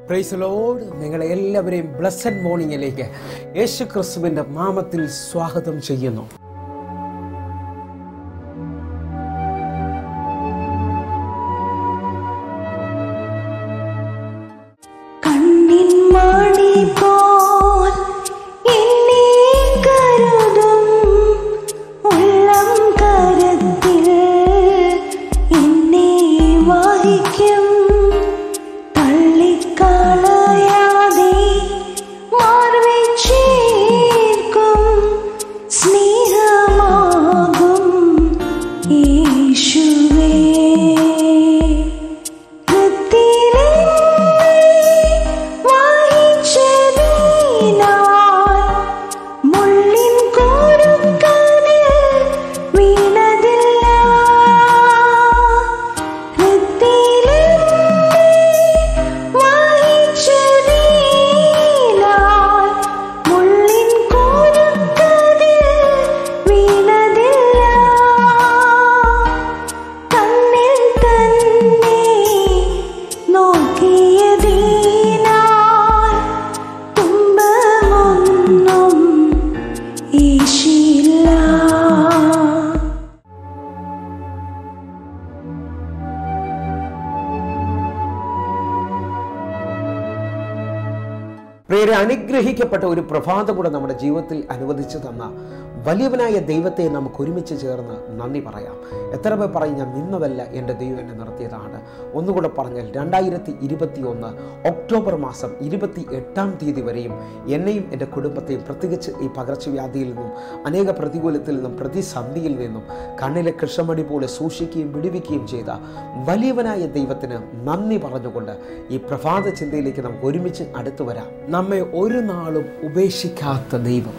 price load നിങ്ങളെ എല്ലാവരെയും blessed മോർണിംഗിലേക്ക് യേശു ക്രിസ്തുവിൻ്റെ നാമത്തിൽ സ്വാഗതം ചെയ്യുന്നു കണ്ണിൻ മണി പോൽ എന്നെ കരുതും ഉള്ളം കരത്തിൽ എന്നെ വഹിക്കും തള്ളിക്കളയാതെ മാർവിൽ ചേർക്കും സ്നേഹമാകും യേശുവേ കൃത്തിലെ വായിച്ചതിനാൽ മുള്ളിൻ കുരുക്കതിൽ വീണതില്ല കൃത്തിലെ വായിച്ചതിനാൽ മുള്ളിൻ കുരുക്കതിൽ വീണതില്ല കണ്ണിൽ തന്നെ നോക്കിയതിനാൽ തുമ്പമൊന്നും ഈശില്ല പ്രിയരെ അനുഗ്രഹിക്കപ്പെട്ട ഒരു പ്രഭാതം കൂടെ നമ്മുടെ ജീവിതത്തിൽ അനുവദിച്ചു തന്ന വലിയവനായ ദൈവത്തെ നമുക്ക് ഒരുമിച്ച് ചേർന്ന് നന്ദി പറയാം എത്ര പേർ പറയും ഞാൻ നിന്നതല്ല എൻ്റെ ദൈവം എന്നെ നടത്തിയതാണ് ഒന്നുകൂടെ പറഞ്ഞാൽ രണ്ടായിരത്തി ഇരുപത്തി ഒന്ന് ഒക്ടോബർ മാസം ഇരുപത്തി എട്ടാം തീയതി വരെയും എന്നെയും എൻ്റെ കുടുംബത്തെയും പ്രത്യേകിച്ച് ഈ പകർച്ചവ്യാധിയിൽ നിന്നും അനേക പ്രതികൂലത്തിൽ നിന്നും പ്രതിസന്ധിയിൽ നിന്നും കണ്ണിലെ കൃഷ്ണമണി പോലെ സൂക്ഷിക്കുകയും വിടുവിക്കുകയും ചെയ്ത വലിയവനായ ദൈവത്തിന് നന്ദി പറഞ്ഞുകൊണ്ട് ഈ പ്രഭാത ചിന്തയിലേക്ക് നമുക്ക് ഒരുമിച്ച് അടുത്തു വരാം നമ്മെ ഒരു നാളും ഉപേക്ഷിക്കാത്ത ദൈവം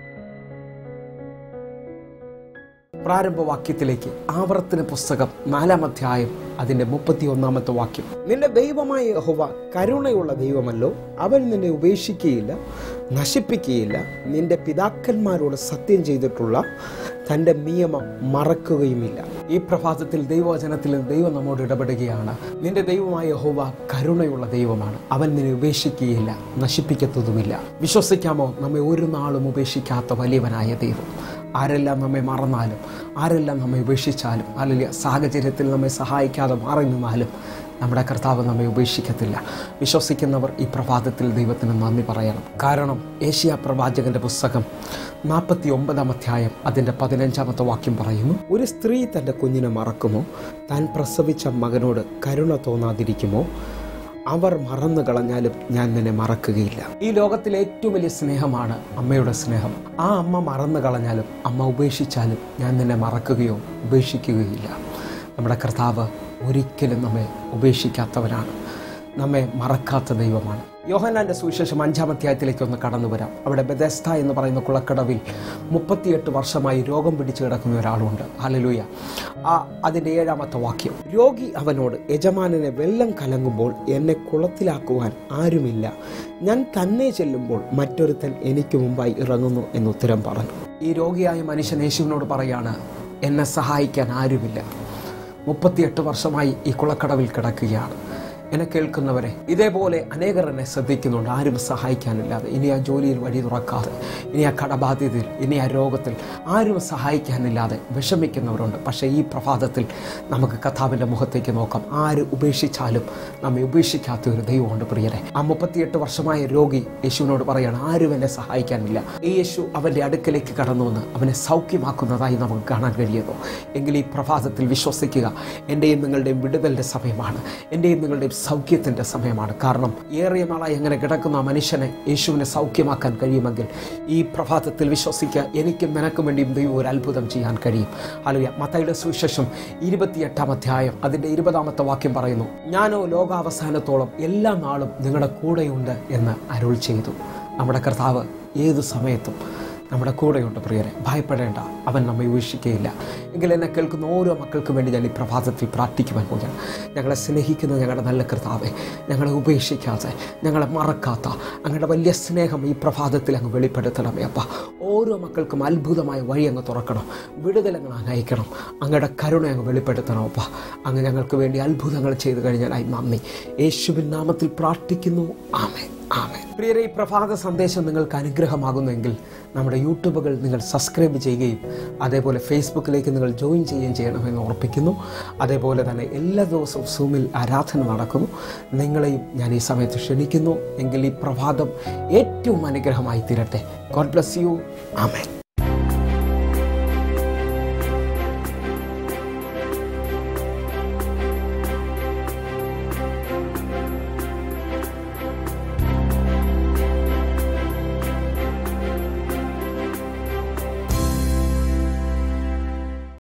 പ്രാരംഭവാക്യത്തിലേക്ക് ആവർത്തന പുസ്തകം നാലാം അധ്യായം അതിന്റെ മുപ്പത്തി ഒന്നാമത്തെ വാക്യം നിന്റെ ദൈവമായ യഹോവ കരുണയുള്ള ദൈവമല്ലോ അവൻ നിന്നെ ഉപേക്ഷിക്കുകയില്ല നശിപ്പിക്കുകയില്ല നിന്റെ പിതാക്കന്മാരോട് സത്യം ചെയ്തിട്ടുള്ള തൻ്റെ നിയമം മറക്കുകയുമില്ല ഈ പ്രഭാതത്തിൽ ദൈവവചനത്തിൽ നിന്ന് ദൈവം നമ്മോട് ഇടപെടുകയാണ് നിന്റെ ദൈവമായ യഹോവ കരുണയുള്ള ദൈവമാണ് അവൻ നിന്നെ ഉപേക്ഷിക്കുകയില്ല നശിപ്പിക്കത്തതുമില്ല വിശ്വസിക്കാമോ നമ്മെ ഒരു നാളും ഉപേക്ഷിക്കാത്ത വലിയവനായ ദൈവം ആരെല്ലാം നമ്മെ മറന്നാലും ആരെല്ലാം നമ്മെ ഉപേക്ഷിച്ചാലും അല്ലെങ്കിൽ സാഹചര്യത്തിൽ നമ്മെ സഹായിക്കാതെ മാറി നിന്നാലും നമ്മുടെ കർത്താവ് നമ്മെ ഉപേക്ഷിക്കത്തില്ല വിശ്വസിക്കുന്നവർ ഈ പ്രഭാതത്തിൽ ദൈവത്തിന് നന്ദി പറയണം കാരണം ഏഷ്യ പ്രവാചകന്റെ പുസ്തകം നാൽപ്പത്തി ഒമ്പതാം അധ്യായം അതിൻ്റെ പതിനഞ്ചാമത്തെ വാക്യം പറയുന്നു ഒരു സ്ത്രീ തൻ്റെ കുഞ്ഞിനെ മറക്കുമോ താൻ പ്രസവിച്ച മകനോട് കരുണ തോന്നാതിരിക്കുമോ അവർ മറന്നു കളഞ്ഞാലും ഞാൻ നിന്നെ മറക്കുകയില്ല ഈ ലോകത്തിലെ ഏറ്റവും വലിയ സ്നേഹമാണ് അമ്മയുടെ സ്നേഹം ആ അമ്മ മറന്നു കളഞ്ഞാലും അമ്മ ഉപേക്ഷിച്ചാലും ഞാൻ നിന്നെ മറക്കുകയോ ഉപേക്ഷിക്കുകയില്ല നമ്മുടെ കർത്താവ് ഒരിക്കലും നമ്മെ ഉപേക്ഷിക്കാത്തവനാണ് നമ്മെ മറക്കാത്ത ദൈവമാണ് യോഹനാന്റെ സുവിശേഷം അഞ്ചാം അധ്യായത്തിലേക്ക് ഒന്ന് കടന്നു വരാം അവിടെ ബെദസ്ത എന്ന് പറയുന്ന കുളക്കടവിൽ മുപ്പത്തിയെട്ട് വർഷമായി രോഗം പിടിച്ചു കിടക്കുന്ന ഒരാളുണ്ട് ഹലലൂയ ആ അതിൻ്റെ ഏഴാമത്തെ വാക്യം രോഗി അവനോട് യജമാനനെ വെള്ളം കലങ്ങുമ്പോൾ എന്നെ കുളത്തിലാക്കുവാൻ ആരുമില്ല ഞാൻ തന്നെ ചെല്ലുമ്പോൾ മറ്റൊരുത്തൻ എനിക്ക് മുമ്പായി ഇറങ്ങുന്നു എന്ന് ഉത്തരം പറഞ്ഞു ഈ രോഗിയായ മനുഷ്യൻ യേശുവിനോട് പറയാണ് എന്നെ സഹായിക്കാൻ ആരുമില്ല മുപ്പത്തിയെട്ട് വർഷമായി ഈ കുളക്കടവിൽ കിടക്കുകയാണ് എന്നെ കേൾക്കുന്നവരെ ഇതേപോലെ അനേകർ എന്നെ ശ്രദ്ധിക്കുന്നുണ്ട് ആരും സഹായിക്കാനില്ലാതെ ഇനി ആ ജോലിയിൽ വഴി തുറക്കാതെ ഇനി ആ കടബാധ്യതയിൽ ഇനി ആ രോഗത്തിൽ ആരും സഹായിക്കാനില്ലാതെ വിഷമിക്കുന്നവരുണ്ട് പക്ഷേ ഈ പ്രഭാതത്തിൽ നമുക്ക് കഥാവിൻ്റെ മുഖത്തേക്ക് നോക്കാം ആര് ഉപേക്ഷിച്ചാലും നമ്മെ ഉപേക്ഷിക്കാത്ത ഒരു ദൈവമുണ്ട് പ്രിയരെ ആ മുപ്പത്തിയെട്ട് വർഷമായ രോഗി യേശുവിനോട് പറയാണ് ആരും എന്നെ സഹായിക്കാനില്ല ഈ യേശു അവൻ്റെ അടുക്കലേക്ക് കടന്നു വന്ന് അവനെ സൗഖ്യമാക്കുന്നതായി നമുക്ക് കാണാൻ കഴിയുന്നു എങ്കിൽ ഈ പ്രഭാതത്തിൽ വിശ്വസിക്കുക എൻ്റെയും നിങ്ങളുടെയും വിടുതലിൻ്റെ സമയമാണ് എൻ്റെയും നിങ്ങളുടെയും സൗഖ്യത്തിൻ്റെ സമയമാണ് കാരണം ഏറിയ നാളായി എങ്ങനെ കിടക്കുന്ന ആ മനുഷ്യനെ യേശുവിനെ സൗഖ്യമാക്കാൻ കഴിയുമെങ്കിൽ ഈ പ്രഭാതത്തിൽ വിശ്വസിക്കുക എനിക്കും നിനക്കും വേണ്ടിയും ദൈവം ഒരു അത്ഭുതം ചെയ്യാൻ കഴിയും അലുയ മത്തയുടെ സുവിശേഷം ഇരുപത്തിയെട്ടാം അധ്യായം അതിൻ്റെ ഇരുപതാമത്തെ വാക്യം പറയുന്നു ഞാനോ ലോകാവസാനത്തോളം എല്ലാ നാളും നിങ്ങളുടെ കൂടെയുണ്ട് എന്ന് അരുൾ ചെയ്തു നമ്മുടെ കർത്താവ് ഏത് സമയത്തും നമ്മുടെ കൂടെയുണ്ട് പ്രിയരെ ഭയപ്പെടേണ്ട അവൻ നമ്മെ ഉപേക്ഷിക്കുകയില്ല എങ്കിൽ എന്നെ കേൾക്കുന്ന ഓരോ മക്കൾക്കും വേണ്ടി ഞാൻ ഈ പ്രഭാതത്തിൽ പ്രാർത്ഥിക്കുവാൻ പോവുകയാണ് ഞങ്ങളെ സ്നേഹിക്കുന്ന ഞങ്ങളുടെ നല്ല കർത്താവെ ഞങ്ങളെ ഉപേക്ഷിക്കാതെ ഞങ്ങളെ മറക്കാത്ത അങ്ങയുടെ വലിയ സ്നേഹം ഈ പ്രഭാതത്തിൽ അങ്ങ് വെളിപ്പെടുത്തണമേ അപ്പ ഓരോ മക്കൾക്കും അത്ഭുതമായ വഴി അങ്ങ് തുറക്കണം വിടുതലങ്ങൾ അങ്ങ് അയക്കണം അങ്ങയുടെ കരുണ അങ്ങ് വെളിപ്പെടുത്തണം അപ്പ അങ്ങ് ഞങ്ങൾക്ക് വേണ്ടി അത്ഭുതങ്ങൾ ചെയ്തു കഴിഞ്ഞാലായി നന്ദി യേശുവിൻ നാമത്തിൽ പ്രാർത്ഥിക്കുന്നു ആമേ ആമേ പ്രിയരെ ഈ പ്രഭാത സന്ദേശം നിങ്ങൾക്ക് അനുഗ്രഹമാകുന്നെങ്കിൽ നമ്മുടെ യൂട്യൂബുകൾ നിങ്ങൾ സബ്സ്ക്രൈബ് ചെയ്യുകയും അതേപോലെ ഫേസ്ബുക്കിലേക്ക് നിങ്ങൾ ജോയിൻ ചെയ്യുകയും ചെയ്യണമെന്ന് ഓർപ്പിക്കുന്നു അതേപോലെ തന്നെ എല്ലാ ദിവസവും സൂമിൽ ആരാധന നടക്കുന്നു നിങ്ങളെയും ഞാൻ ഈ സമയത്ത് ക്ഷണിക്കുന്നു എങ്കിൽ ഈ പ്രഭാതം ഏറ്റവും അനുഗ്രഹമായി തീരട്ടെ ഗോഡ് ബ്ലസ് യു ആമേൻ